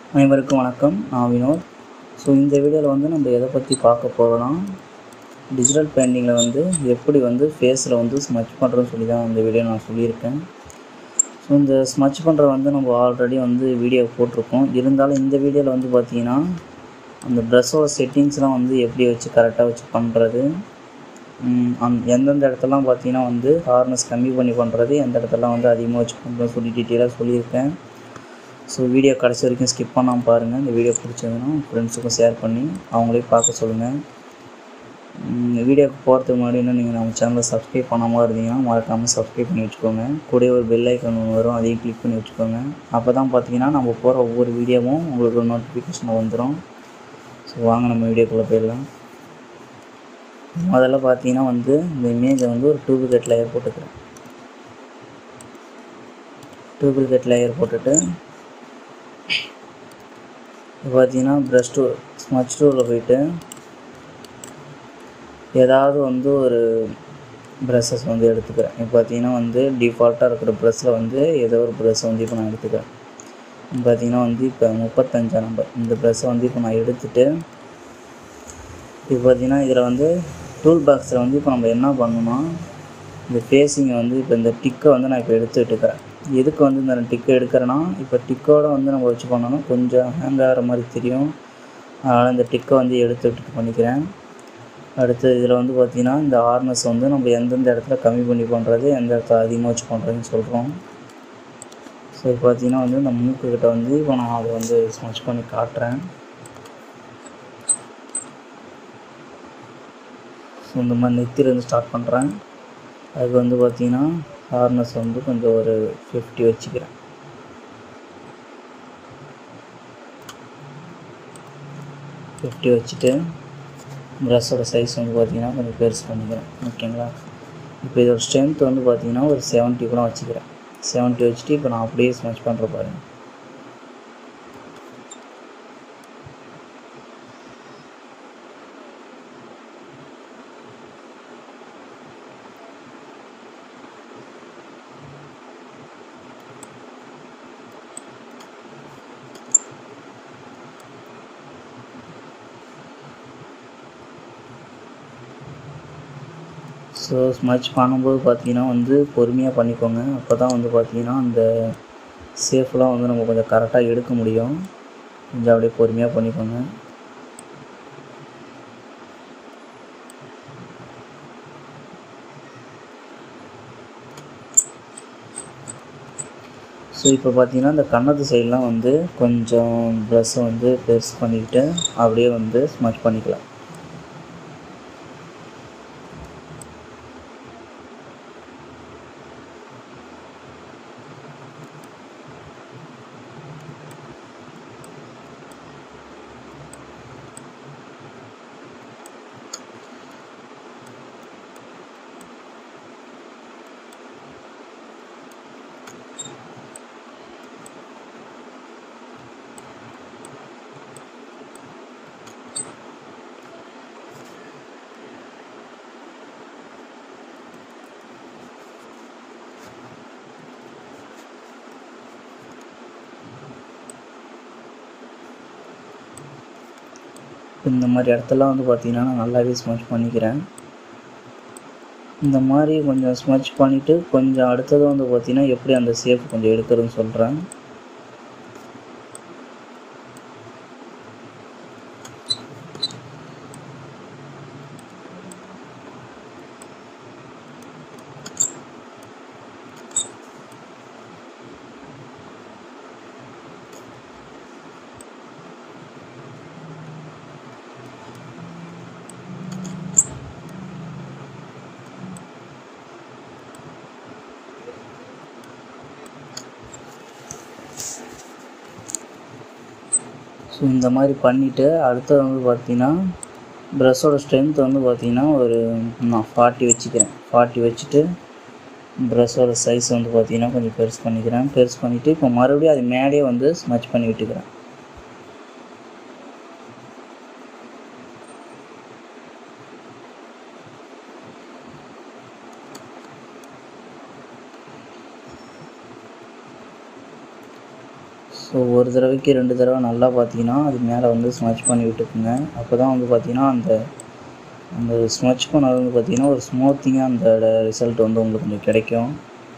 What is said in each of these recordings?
அனைவருக்கும் வணக்கம் நான் வினோத் ஸோ இந்த வீடியோவில் வந்து நம்ம எதை பற்றி பார்க்க போகிறோம்னா டிஜிட்டல் பெயிண்டிங்கில் வந்து எப்படி வந்து ஃபேஸில் வந்து ஸ்மச் பண்ணுறோன்னு சொல்லி தான் இந்த வீடியோ நான் சொல்லியிருக்கேன் ஸோ இந்த ஸ்மச் பண்ணுற வந்து நம்ம ஆல்ரெடி வந்து வீடியோ போட்டிருக்கோம் இருந்தாலும் இந்த வீடியோவில் வந்து பார்த்தீங்கன்னா அந்த ப்ரஷ்ஷோட செட்டிங்ஸ்லாம் வந்து எப்படி வச்சு கரெக்டாக வச்சு பண்ணுறது அந் எந்தெந்த இடத்துலலாம் பார்த்தீங்கன்னா வந்து ஹார்னஸ் கம்மி பண்ணி பண்ணுறது எந்த இடத்துலலாம் வந்து அதிகமாக வச்சு பண்ணுறோம் சொல்லி டீட்டெயிலாக சொல்லியிருக்கேன் ஸோ வீடியோ கடைசி வரைக்கும் ஸ்கிப் பண்ணாமல் பாருங்கள் இந்த வீடியோ பிடிச்சதுன்னா ஃப்ரெண்ட்ஸுக்கும் ஷேர் பண்ணி அவங்களே பார்க்க சொல்லுங்கள் வீடியோக்கு போகிறதுக்கு முன்னாடி இன்னும் நீங்கள் நம்ம சேனலை சப்ஸ்கிரைப் பண்ணாமல் இருந்தீங்கன்னா மறக்காமல் சப்ஸ்கிரைப் பண்ணி வச்சுக்கோங்க கூடவே ஒரு பெல் ஐக்கன் ஒன்று வரும் அதையும் கிளிக் பண்ணி வச்சுக்கோங்க அப்போ தான் பார்த்தீங்கன்னா நம்ம போகிற ஒவ்வொரு வீடியோவும் உங்களுக்கு ஒரு நோட்டிஃபிகேஷன் வந்துடும் ஸோ வாங்க நம்ம வீடியோக்குள்ளே போயிடலாம் முதல்ல பார்த்தீங்கன்னா வந்து இந்த இமேஜை வந்து ஒரு டூப்ளிகேட் லேயர் போட்டுக்கிறேன் டூப்ளிகேட் லேயர் போட்டுட்டு இப்போ பார்த்தீங்கன்னா ப்ரஷ் டூ ஸ்மச் டூவில் போயிட்டு ஏதாவது வந்து ஒரு ப்ரஷஸ் வந்து எடுத்துக்கிறேன் இப்போ பார்த்தீங்கன்னா வந்து டிஃபால்ட்டாக இருக்கிற ப்ரெஷ்ஷில் வந்து ஏதோ ஒரு ப்ரெஷ் வந்து இப்போ நான் எடுத்துக்கிறேன் இப்போ பார்த்தீங்கன்னா வந்து இப்போ முப்பத்தஞ்சாம் நம்பர் இந்த ப்ரெஷ்ஷை வந்து இப்போ நான் எடுத்துட்டு இப்போ பார்த்தீங்கன்னா இதில் வந்து டூல் பாக்ஸில் வந்து இப்போ நம்ம என்ன பண்ணணும்னா இந்த ஃபேஸிங்கை வந்து இப்போ இந்த டிக்கை வந்து நான் இப்போ எடுத்து விட்டுக்கிறேன் எதுக்கு வந்து இந்த டிக்கை எடுக்கிறேன்னா இப்போ டிக்கோட வந்து நம்ம வச்சு பண்ணோன்னா கொஞ்சம் ஹேங் ஆகிற மாதிரி தெரியும் அதனால் இந்த டிக்கை வந்து எடுத்து விட்டுட்டு பண்ணிக்கிறேன் அடுத்து இதில் வந்து பார்த்திங்கன்னா இந்த ஹார்னஸ் வந்து நம்ம எந்தெந்த இடத்துல கம்மி பண்ணி பண்ணுறது எந்த இடத்துல அதிகமாக வச்சு பண்ணுறதுன்னு சொல்கிறோம் ஸோ இப்போ பார்த்தீங்கன்னா வந்து இந்த மூக்குக்கிட்ட வந்து இப்போ நான் அதை வந்து ஸ்மச் பண்ணி காட்டுறேன் ஸோ இந்த மாதிரி நெத்திலேருந்து ஸ்டார்ட் பண்ணுறேன் அதுக்கு வந்து பார்த்திங்கன்னா ஹார்னஸ் வந்து கொஞ்சம் ஒரு ஃபிஃப்டி வச்சுக்கிறேன் ஃபிஃப்டி வச்சுட்டு ப்ரஷ்ஷோட சைஸ் வந்து பார்த்திங்கன்னா கொஞ்சம் பெருசு பண்ணிக்கிறேன் ஓகேங்களா இப்போ இதோட ஸ்ட்ரென்த் வந்து பார்த்திங்கன்னா ஒரு செவன்ட்டி கூட வச்சுக்கிறேன் செவன்ட்டி வச்சுட்டு இப்போ நான் அப்படியே ஸ்மச் பண்ணுற பாருங்க ஸோ ஸ்மச் பண்ணும்போது பார்த்தீங்கன்னா வந்து பொறுமையாக பண்ணிக்கோங்க அப்போ தான் வந்து பார்த்தீங்கன்னா அந்த சேஃப்லாம் வந்து நம்ம கொஞ்சம் கரெக்டாக எடுக்க முடியும் கொஞ்சம் அப்படியே பொறுமையாக பண்ணிக்கோங்க ஸோ இப்போ பார்த்தீங்கன்னா இந்த கன்னத்து சைட்லாம் வந்து கொஞ்சம் ப்ளஸ்ஸை வந்து பெருசு பண்ணிக்கிட்டு அப்படியே வந்து ஸ்மச் பண்ணிக்கலாம் இந்த மாதிரி இடத்துலாம் வந்து பார்த்திங்கன்னா நான் நல்லாவே ஸ்மச் பண்ணிக்கிறேன் இந்த மாதிரி கொஞ்சம் ஸ்மச் பண்ணிவிட்டு கொஞ்சம் அடுத்தது வந்து பார்த்திங்கன்னா எப்படி அந்த சேஃப் கொஞ்சம் எடுக்கிறதுன்னு சொல்கிறேன் ஸோ இந்த மாதிரி பண்ணிவிட்டு அடுத்தது வந்து பார்த்திங்கன்னா ப்ரஷ்ஷோட ஸ்ட்ரென்த் வந்து பார்த்திங்கன்னா ஒரு நான் ஃபார்ட்டி வச்சுக்கிறேன் ஃபார்ட்டி வச்சுட்டு ப்ரஷ்ஷோட சைஸ் வந்து பார்த்திங்கன்னா கொஞ்சம் பெருசு பண்ணிக்கிறேன் பெருசு பண்ணிவிட்டு இப்போ மறுபடியும் அது மேலேயே வந்து ஸ்மச் பண்ணி விட்டுக்கிறேன் ஸோ ஒரு தடவைக்கு ரெண்டு தடவை நல்லா பார்த்தீங்கன்னா அது மேலே வந்து ஸ்மச் பண்ணி விட்டுக்குங்க அப்போ தான் வந்து பார்த்தீங்கன்னா அந்த அந்த ஸ்மச் பண்ணது வந்து பார்த்தீங்கன்னா ஒரு ஸ்மூத்திங்காக அந்த ரிசல்ட் வந்து உங்களுக்கு கொஞ்சம் கிடைக்கும்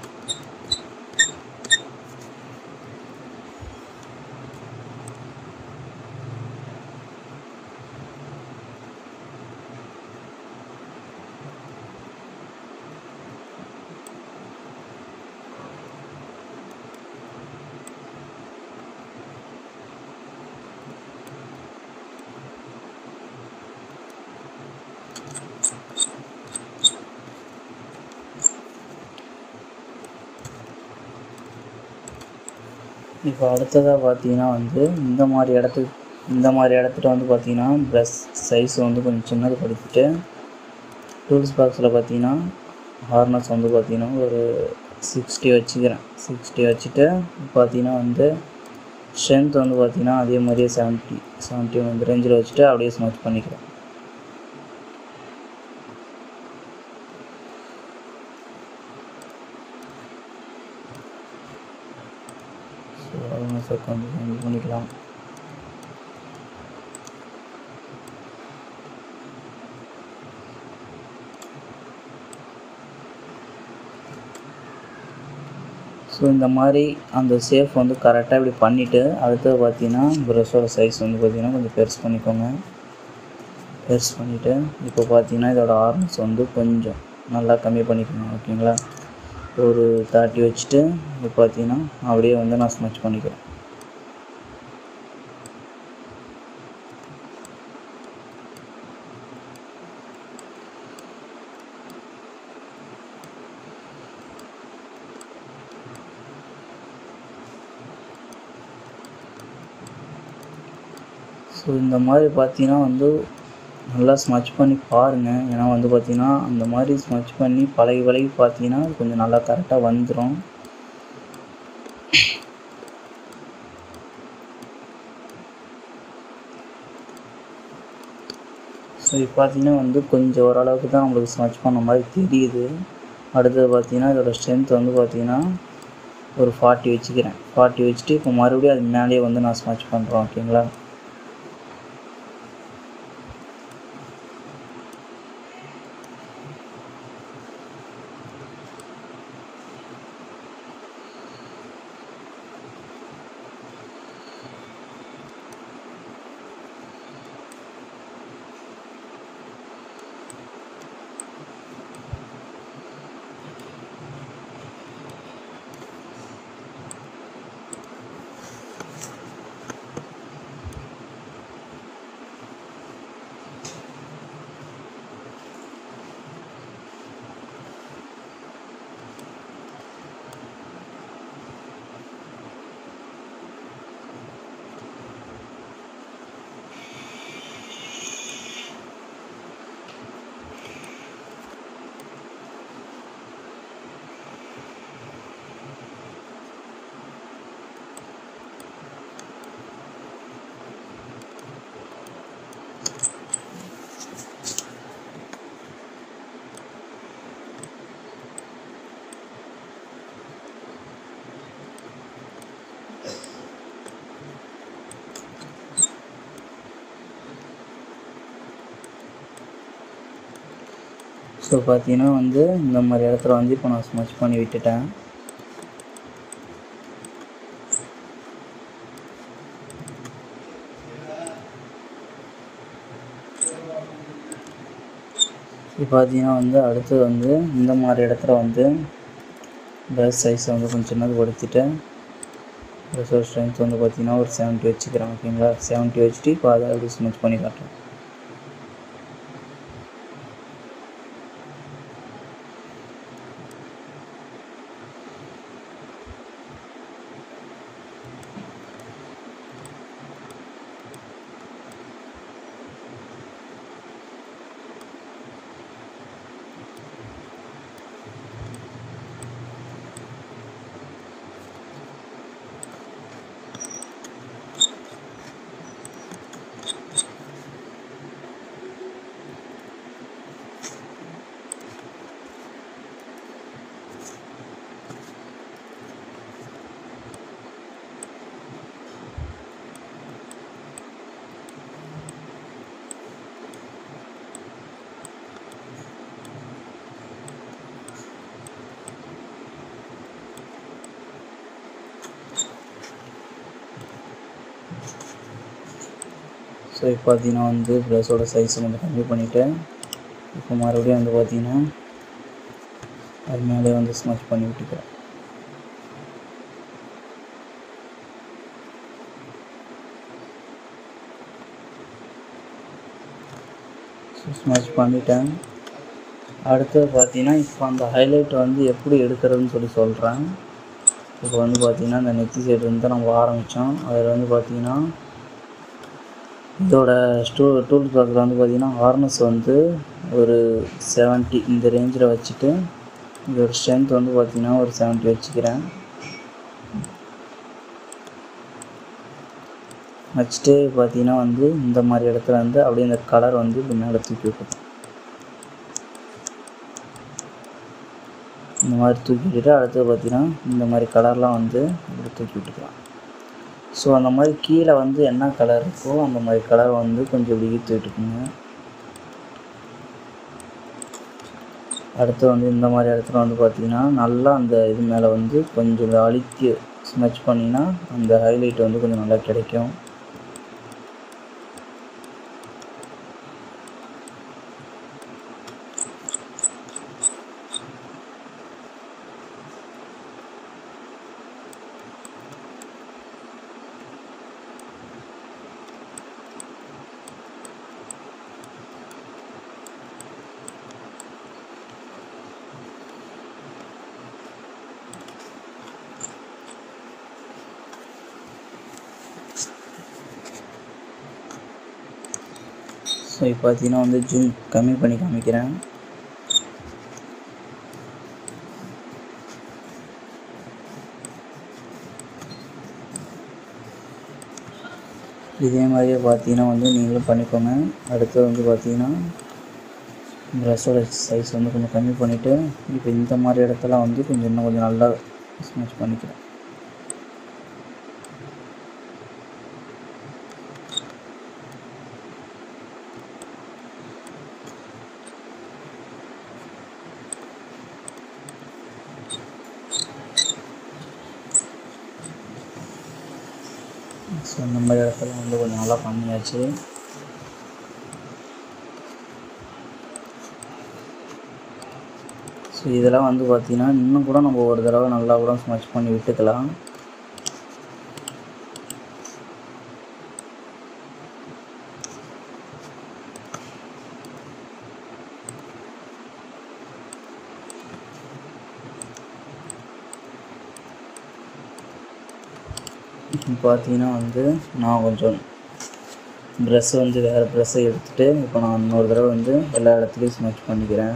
இப்போ அடுத்ததாக பார்த்தீங்கன்னா வந்து இந்த மாதிரி இடத்துக்கு இந்த மாதிரி இடத்துல வந்து பார்த்தீங்கன்னா ப்ரஷ் சைஸ் வந்து கொஞ்சம் சின்னது படுத்திட்டு டூல்ஸ் பாக்ஸில் பார்த்தீங்கன்னா ஹார்னஸ் வந்து பார்த்தீங்கன்னா ஒரு சிக்ஸ்டி வச்சுக்கிறேன் சிக்ஸ்டி வச்சுட்டு பார்த்தீங்கன்னா வந்து ஸ்ட்ரென்த் வந்து பார்த்தீங்கன்னா அதே மாதிரியே செவன்ட்டி செவன்ட்டி வந்து ரேஞ்சில் வச்சுட்டு அப்படியே ஸ்மச் பண்ணிக்கிறேன் ஸோ ஹார்னஸை கொஞ்சம் கம்மி பண்ணிக்கலாம் ஸோ இந்த மாதிரி அந்த சேஃப் வந்து கரெக்டாக இப்படி பண்ணிவிட்டு அடுத்தது பார்த்தீங்கன்னா ப்ரஷோட சைஸ் வந்து பார்த்தீங்கன்னா கொஞ்சம் பெருசு பண்ணிக்கோங்க பெருசு பண்ணிவிட்டு இப்போ பார்த்தீங்கன்னா இதோட ஆர்ம்ஸ் வந்து கொஞ்சம் நல்லா கம்மி பண்ணிக்கோங்க ஓகேங்களா ஒரு தேர்ட்டி வச்சுட்டு இப்போ பார்த்தீங்கன்னா அப்படியே வந்து நான் ஸ்மச் பண்ணிக்கிறேன் ஸோ இந்த மாதிரி பார்த்தீங்கன்னா வந்து நல்லா ஸ்மச் பண்ணி பாருங்கள் ஏன்னா வந்து பார்த்தீங்கன்னா அந்த மாதிரி ஸ்மச் பண்ணி பழகி பழகி பார்த்தீங்கன்னா அது கொஞ்சம் நல்லா கரெக்டாக வந்துடும் ஸோ இப்போ பார்த்தீங்கன்னா வந்து கொஞ்சம் ஓரளவுக்கு தான் நம்மளுக்கு ஸ்மச் பண்ண மாதிரி தெரியுது அடுத்தது பார்த்தீங்கன்னா இதோட ஸ்ட்ரென்த் வந்து பார்த்தீங்கன்னா ஒரு ஃபார்ட்டி வச்சுக்கிறேன் ஃபார்ட்டி வச்சுட்டு இப்போ மறுபடியும் அது மேலேயே வந்து நான் ஸ்மச் பண்ணுறேன் ஓகேங்களா ஸோ பார்த்தீங்கன்னா வந்து இந்த மாதிரி இடத்துல வந்து இப்போ நான் ஸ்மச் பண்ணி விட்டுட்டேன் இப்போ பார்த்தீங்கன்னா வந்து அடுத்து வந்து இந்த மாதிரி இடத்துல வந்து ப்ரஷ் சைஸை வந்து கொஞ்சம் சின்னது கொடுத்துட்டு ப்ரஷோட ஸ்ட்ரென்த் வந்து பார்த்தீங்கன்னா ஒரு செவன்ட்டி வச்சுக்கிறேன் ஓகேங்களா செவன்ட்டி வச்சுட்டு இப்போ அதை அப்படி ஸ்மச் பண்ணி காட்டுறேன் ஸோ இப்போ பார்த்தீங்கன்னா வந்து ப்ரஷோட சைஸ் கொஞ்சம் கம்மி பண்ணிவிட்டேன் இப்போ மறுபடியும் வந்து பார்த்தீங்கன்னா அது மேலே வந்து ஸ்மச் பண்ணி விட்டுக்கிறேன் ஸ்மச் பண்ணிட்டேன் அடுத்தது பார்த்தீங்கன்னா இப்போ அந்த ஹைலைட் வந்து எப்படி எடுக்கிறதுன்னு சொல்லி சொல்கிறேன் இப்போ வந்து பார்த்தீங்கன்னா இந்த நெத்தி சைடு இருந்து நம்ம ஆரம்பித்தோம் அதில் வந்து பார்த்தீங்கன்னா இதோட ஸ்டூ டூல் பாக்ஸில் வந்து பார்த்தீங்கன்னா ஹார்னஸ் வந்து ஒரு செவன்ட்டி இந்த ரேஞ்சில் வச்சுட்டு இதோட ஸ்ட்ரென்த் வந்து பார்த்தீங்கன்னா ஒரு செவன்ட்டி வச்சுக்கிறேன் வச்சுட்டு பார்த்தீங்கன்னா வந்து இந்த மாதிரி இடத்துல வந்து அப்படியே இந்த கலர் வந்து இப்படி மேலே தூக்கி விட்டுரும் இந்த மாதிரி தூக்கி விட்டுட்டு அடுத்து பார்த்தீங்கன்னா இந்த மாதிரி கலர்லாம் வந்து இப்படி தூக்கி விட்டுக்கலாம் ஸோ அந்த மாதிரி கீழே வந்து என்ன கலர் இருக்கோ அந்த மாதிரி கலர் வந்து கொஞ்சம் இப்படி ஈர்த்து விட்டுக்குங்க அடுத்து வந்து இந்த மாதிரி இடத்துல வந்து பார்த்தீங்கன்னா நல்லா அந்த இது மேலே வந்து கொஞ்சம் அழுத்தி ஸ்மெச் பண்ணிங்கன்னா அந்த ஹைலைட் வந்து கொஞ்சம் நல்லா கிடைக்கும் ஸோ இப்போ பார்த்தீங்கன்னா வந்து ஜூம் கம்மி பண்ணி காமிக்கிறேன் இதே மாதிரியே பார்த்தீங்கன்னா வந்து நீங்களும் பண்ணிக்கோங்க அடுத்து வந்து பார்த்தீங்கன்னா ப்ரஷோட சைஸ் வந்து கொஞ்சம் கம்மி பண்ணிவிட்டு இப்போ இந்த மாதிரி இடத்துல வந்து கொஞ்சம் இன்னும் கொஞ்சம் நல்லா ஸ்மச் பண்ணிக்கிறேன் ஸோ இந்த மாதிரி இடத்துல வந்து கொஞ்சம் நல்லா பண்ணியாச்சு ஸோ இதெல்லாம் வந்து பார்த்திங்கன்னா இன்னும் கூட நம்ம ஒரு தடவை நல்லா கூட ஸ்மச் பண்ணி விட்டுக்கலாம் இப்போ பார்த்தீங்கன்னா வந்து நான் கொஞ்சம் ப்ரெஷ் வந்து வேறு ப்ரெஷ்ஷை எடுத்துகிட்டு இப்போ நான் இன்னொரு தடவை வந்து எல்லா இடத்துலையும் ஸ்மச் பண்ணிக்கிறேன்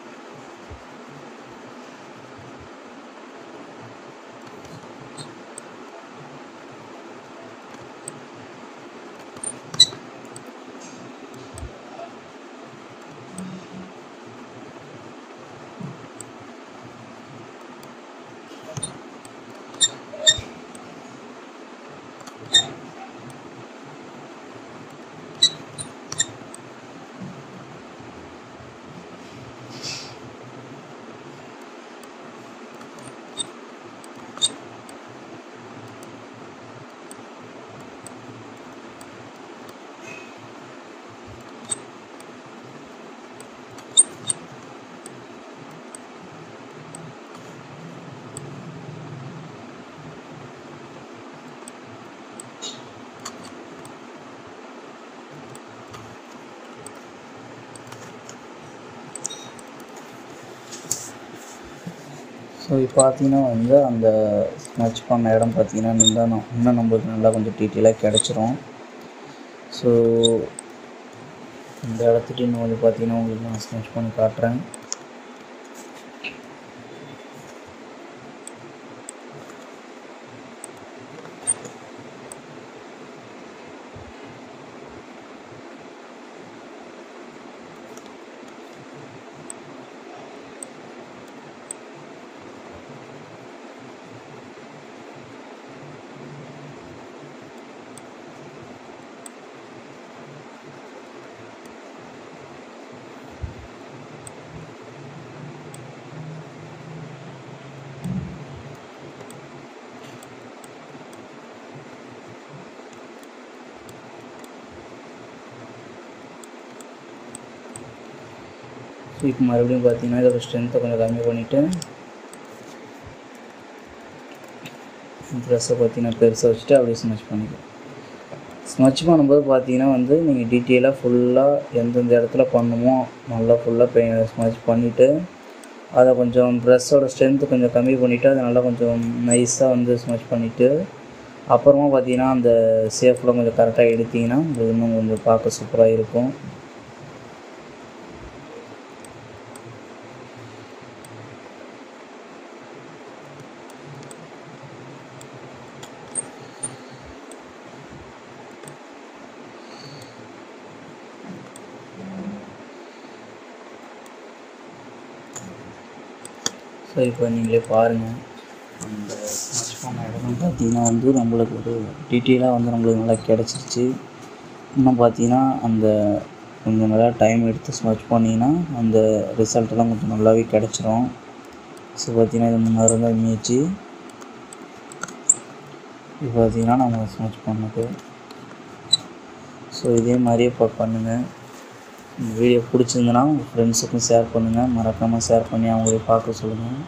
ஸோ இப்போ பார்த்தீங்கன்னா வந்து அந்த ஸ்மச் பண்ண இடம் பார்த்தீங்கன்னா இன்னும் தான் இன்னும் நம்மளுக்கு நல்லா கொஞ்சம் டீட்டெயிலாக கிடச்சிரும் ஸோ இந்த இடத்துக்கு இன்னும் வந்து பார்த்தீங்கன்னா உங்களுக்கு நான் ஸ்மச் பண்ணி காட்டுறேன் இப்போ மறுபடியும் பார்த்தீங்கன்னா இதோட ஸ்ட்ரென்த்தை கொஞ்சம் கம்மி பண்ணிவிட்டு ப்ரெஸ்ஸை பார்த்தீங்கன்னா பெருசாக வச்சுட்டு அப்படியே ஸ்மச் பண்ணிக்கலாம் ஸ்மச் பண்ணும்போது பார்த்தீங்கன்னா வந்து நீங்கள் டீட்டெயிலாக ஃபுல்லாக எந்தெந்த இடத்துல பண்ணுமோ நல்லா ஃபுல்லாக பெ ஸ்மச் பண்ணிவிட்டு அதை கொஞ்சம் ப்ரெஷ்ஷோட ஸ்ட்ரென்த்து கொஞ்சம் கம்மி பண்ணிவிட்டு அதை நல்லா கொஞ்சம் நைஸாக வந்து ஸ்மச் பண்ணிவிட்டு அப்புறமா பார்த்தீங்கன்னா அந்த சேஃப்லாம் கொஞ்சம் கரெக்டாக எடுத்தீங்கன்னா உங்களுக்கு இன்னும் கொஞ்சம் பார்க்க சூப்பராக இருக்கும் ஸோ இப்போ நீங்களே பாருங்கள் அந்த ஸ்மச் பண்ண இடம் பார்த்தீங்கன்னா வந்து நம்மளுக்கு ஒரு டீட்டெயிலாக வந்து நம்மளுக்கு நல்லா கிடச்சிருச்சு இன்னும் பார்த்தீங்கன்னா அந்த கொஞ்சம் நல்லா டைம் எடுத்து ஸ்மச் பண்ணிங்கன்னா அந்த ரிசல்ட்டெல்லாம் கொஞ்சம் நல்லாவே கிடச்சிரும் ஸோ பார்த்தீங்கன்னா இது முன்னாடி இருந்த இமேஜ் இது பார்த்தீங்கன்னா நம்ம ஸ்மச் பண்ணது ஸோ இதே மாதிரியே இப்போ பண்ணுங்கள் இந்த வீடியோ பிடிச்சிருந்துன்னா உங்கள் ஃப்ரெண்ட்ஸுக்கும் ஷேர் பண்ணுங்கள் மறக்காமல் ஷேர் பண்ணி அவங்களையும் பார்க்க சொல்லுங்கள்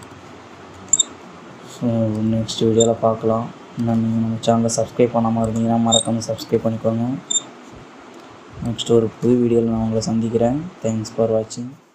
ஸோ நெக்ஸ்ட் வீடியோவில் பார்க்கலாம் இன்னும் நீங்கள் நம்ம சேனலை சப்ஸ்கிரைப் பண்ணாமல் இருந்தீங்கன்னா மறக்காமல் சப்ஸ்கிரைப் பண்ணிக்கோங்க நெக்ஸ்ட் ஒரு புது வீடியோவில் நான் உங்களை சந்திக்கிறேன் தேங்க்ஸ் ஃபார் வாட்சிங்